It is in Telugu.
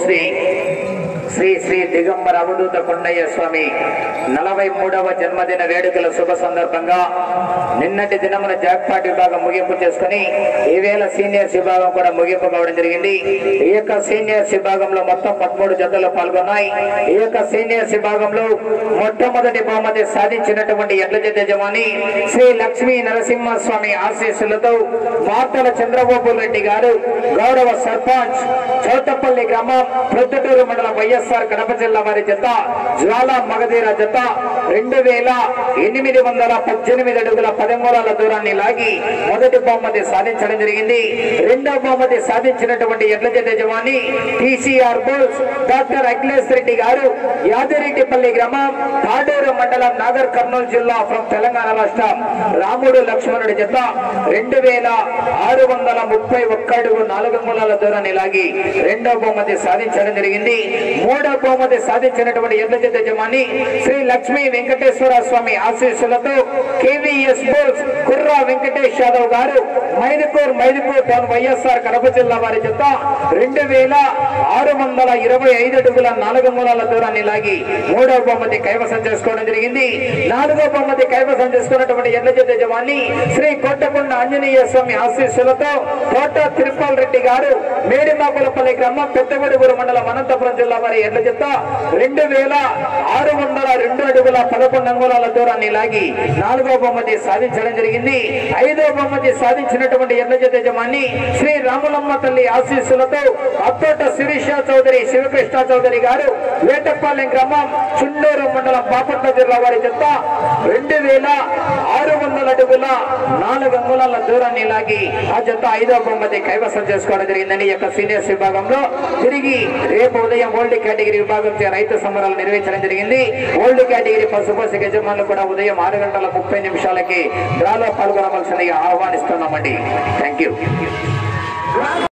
శ్రీ శ్రీ శ్రీ దిగంబర అవధూత కొండయ్య స్వామి నలభై మూడవ జన్మదిన వేడుకల శుభ సందర్భంగా నిన్నటి దినమున జాక్పాట్ విభాగం ముగింపు చేసుకుని ఈవేళ సీనియర్స్ విభాగం కూడా ముగింపు కావడం జరిగింది ఈ యొక్క సీనియర్స్ విభాగంలో మొత్తం పదమూడు జతలు పాల్గొన్నాయి ఈ యొక్క సీనియర్స్ విభాగంలో మొట్టమొదటి బహుమతి సాధించినటువంటి ఎడ్ల జత యజమాని శ్రీ లక్ష్మీ నరసింహస్వామి ఆశీస్సులతో వార్తల చంద్రబాబు రెడ్డి గారు గౌరవ సర్పంచ్ చౌటపల్లి గ్రామం ప్రొద్దుటూరు మండలం వైఎస్ఆర్ కడప జిల్లా వారి జత జ్వాల మగధీర జత రెండు వేల ఎనిమిది వందల పద్దెనిమిది అడుగుల పదమూరాల దూరాన్ని లాగి మొదటి బహుమతి సాధించడం జరిగింది రెండో బహుమతి సాధించినటువంటి ఎడ్ల జత యజమాని TCR bulls doctor Akhilesh Reddy garu Yadireddipalli గ్రామం తాడూరు మండలం నాగర్ కర్నూలు జిల్లా ఫ్రం తెలంగాణ రాష్ట్రం రాముడు లక్ష్మణుడి జత రెండు వేల ఆరు వందల ముప్పై ఒక్క అడుగు నాలుగు మూలాల దూరాన్ని లాగి రెండో బహుమతి సాధించడం జరిగింది మూడో బహుమతి సాధించినటువంటి ఎడ్ల జత యజమాని శ్రీ లక్ష్మీ వెంకటేశ్వర స్వామి ఆశీస్సులతో KVS bulls Kurra Venkatesh Yadav garu Mydukur Mydukur town YSR Kadapa జిల్లా వారి జత రెండు వేల ఆరు వందల ఇరవై ఐదు అడుగుల నాలుగు మూలాల దూరాన్ని లాగి మూడో బహుమతి కైవసం చేసుకోవడం జరిగింది నాలుగో బహుమతి కైవసం చేసుకున్నటువంటి ఎడ్ల జత యజమాని శ్రీ కొట్టకొండ ఆంజనేయ స్వామి ఆశీస్సులతో కోట తిరుపాల్ రెడ్డి గారు మేడిమాకులపల్లి గ్రామం పెద్దగడుగురు మండలం అనంతపురం జిల్లా వారి ఎడ్ల జత రెండు వేల ఆరు వందల రెండు అడుగుల పదకొండు అంగుళాల దూరాన్ని లాగి నాలుగో బహుమతి సాధించడం జరిగింది ఐదో బహుమతి సాధించినటువంటి ఎడ్ల జత యజమాని శ్రీ రాములమ్మ తల్లి ఆశీస్సులతో అత్తోట శిరీష చౌదరి శివకృష్ణ చౌదరి గారు వేటపాలెం గ్రామం చుండూరు మండలం బాపట్ల జిల్లా వారి జత రెండు వేల ఆరు వందల అడుగుల నాలుగు అంగుళాల దూరాన్ని లాగి ఆ జత ఐదో బహుమతి కైవసం చేసుకోవడం జరిగిందని ఈ యొక్క సీనియర్స్ విభాగంలో తిరిగి రేపు ఉదయం ఓల్డ్ కేటగిరీ విభాగం చే రైతు సంబరాలు నిర్వహించడం జరిగింది ఓల్డ్ కేటగిరీ పశుపోషక యజమానులు కూడా ఉదయం ఆరు గంటల ముప్పై నిమిషాలకి డ్రాలో పాల్గొనవలసిందిగా ఆహ్వానిస్తున్నామండి థ్యాంక్ యూ